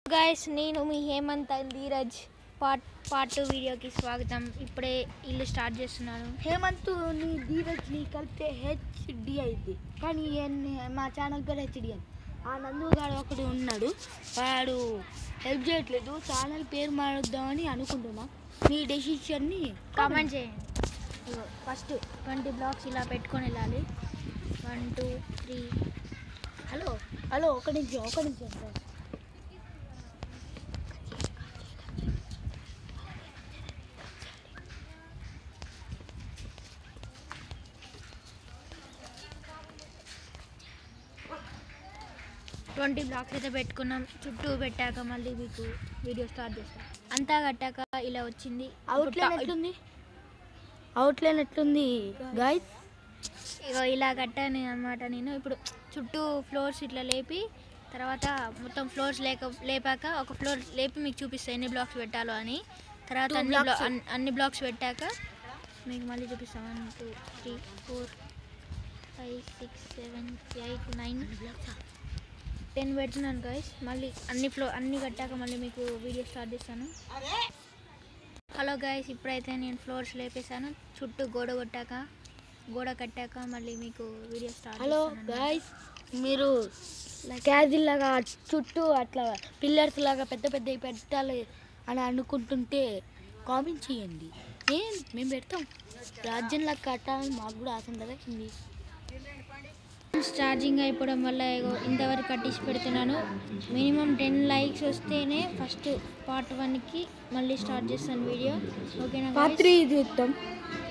Guys నేను మీ Hemanth and Dheeraj part part two వీడియోకి స్వాగతం ఇప్పుడే ఇల్లు స్టార్ట్ చేస్తున్నాను హేమంత్ నీ ధీరజ్ నీ కలిపితే హెచ్డి అయింది కానీ ఈయన్ని- మా ఛానల్ పేరు హెచ్డి అని ఆ నందు గాడు ఒకడు ఉన్నాడు వాడు హెల్ప్ చేయట్లేదు ఛానల్ పేరు మారుద్దామని అనుకుంటున్నా మీ డెసిషన్ని కామెంట్ చేయండి ఫస్ట్ ట్వంటీ బ్లాక్స్ ఇలా పెట్టుకొని వెళ్ళాలి one two three hello hello ఒక నిమిషం ఒక నిమిషం సార్ ట్వంటీ బ్లాక్స్ అయితే పెట్టుకున్నాం చుట్టూ పెట్టాక మళ్ళీ మీకు వీడియో స్టార్ట్ చేస్తాం అంతా కట్టాక ఇలా వచ్చింది అవుట్లైన్ ఎట్లుంది అవుట్లైన్ ఎట్లుంది గాయస్ ఇగో ఇలా కట్టాను అనమాట నేను ఇప్పుడు చుట్టూ ఫ్లోర్స్ ఇట్లా లేపి తర్వాత మొత్తం ఫ్లోర్స్ లేక లేపాక ఒక ఫ్లోర్ లేపి మీకు చూపిస్తాను ఎన్ని బ్లాక్స్ పెట్టాలో అని తర్వాత Two అన్ని blocks. బ్లా- అన్ని- అన్ని బ్లాక్స్ పెట్టాక మీకు మళ్ళీ చూపిస్తాను one two three four five six seven eight nine ten పెడుతున్నాను గైస్ మళ్ళీ అన్ని ఫ్లో అన్ని కట్టాక మళ్ళీ మీకు వీడియో స్టార్ట్ చేస్తాను హలో గైస్ ఇప్పుడైతే నేను ఫ్లోర్స్ లేపేశాను చుట్టూ గోడ కొట్టాక గోడ కట్టాక మళ్ళీ మీకు వీడియో స్టార్ట్ హలో చేస్తాను గాయస్ మీరు క్యాజిల్ లాగా చుట్టూ అట్లా పిల్లర్స్ లాగా పెద్ద పెద్ద పెట్టాలి అని అనుకుంటుంటే కామెంట్ చేయండి ఏం మేము పెడతాం రాజ్యంలా కట్టాలని మాకు కూడా ఆశ ఉంటుంది ఛార్జింగ్ అయిపోవడం వల్ల ఇగో ఇంతవరకు కట్టించి పెడుతున్నాను మినిమం టెన్ లైక్స్ వస్తేనే ఫస్ట్ పార్ట్ వన్కి మళ్ళీ స్టార్ట్ చేస్తాను వీడియో ఓకేనా guys? పాత్రి చూద్దాం